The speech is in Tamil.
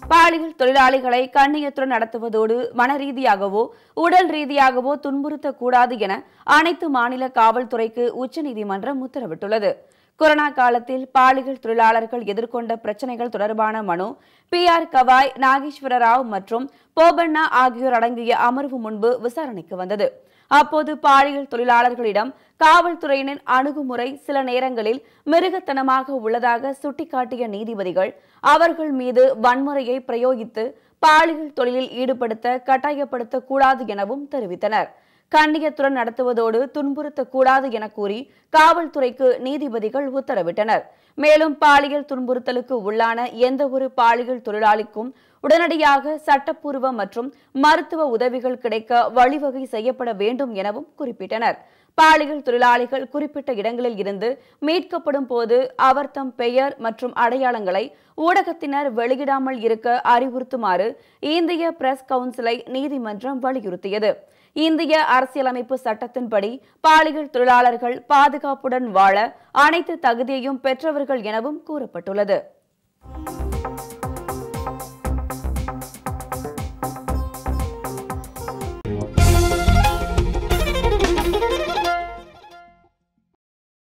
பாலியல் தொழிலாளிகளை கண்ணியத்துடன் நடத்துவதோடு மன ரீதியாகவோ உடல் ரீதியாகவோ துன்புறுத்தக்கூடாது என அனைத்து மாநில காவல்துறைக்கு உச்சநீதிமன்றம் உத்தரவிட்டுள்ளது கொரோனா காலத்தில் பாலியல் தொழிலாளர்கள் எதிர்கொண்ட பிரச்சனைகள் தொடர்பான மனு பி ஆர் கவாய் நாகேஸ்வர ராவ் மற்றும் போபண்ணா ஆகியோர் அடங்கிய அமர்வு முன்பு விசாரணைக்கு வந்தது அப்போது பாலியல் தொழிலாளர்களிடம் காவல்துறையினரின் அணுகுமுறை சில நேரங்களில் மிருகத்தனமாக உள்ளதாக சுட்டிக்காட்டிய நீதிபதிகள் அவர்கள் மீது வன்முறையை பிரயோகித்து பாலியல் தொழிலில் ஈடுபடுத்த கட்டாயப்படுத்தக் கூடாது எனவும் தெரிவித்தனர் கண்ணியத்துடன் நடத்துவதோடு துன்புறுத்தக்கூடாது என கூறி காவல்துறைக்கு நீதிபதிகள் உத்தரவிட்டனர் மேலும் பாலியல் துன்புறுத்தலுக்கு உள்ளான எந்த ஒரு பாலியல் தொழிலாளிக்கும் உடனடியாக சட்டப்பூர்வ மற்றும் மருத்துவ உதவிகள் கிடைக்க வழிவகை செய்யப்பட வேண்டும் எனவும் குறிப்பிட்டனர் பாலியல் தொழிலாளிகள் குறிப்பிட்ட இடங்களில் இருந்து மீட்கப்படும் போது அவர் தம் பெயர் மற்றும் அடையாளங்களை ஊடகத்தினர் வெளியிடாமல் இருக்க அறிவுறுத்துமாறு இந்திய பிரஸ் கவுன்சிலை நீதிமன்றம் வலியுறுத்தியது இந்திய அரசியலமைப்பு சட்டத்தின்படி பாலியல் தொழிலாளர்கள் பாதுகாப்புடன் வாழ அனைத்து தகுதியையும் பெற்றவர்கள் எனவும் கூறப்பட்டுள்ளது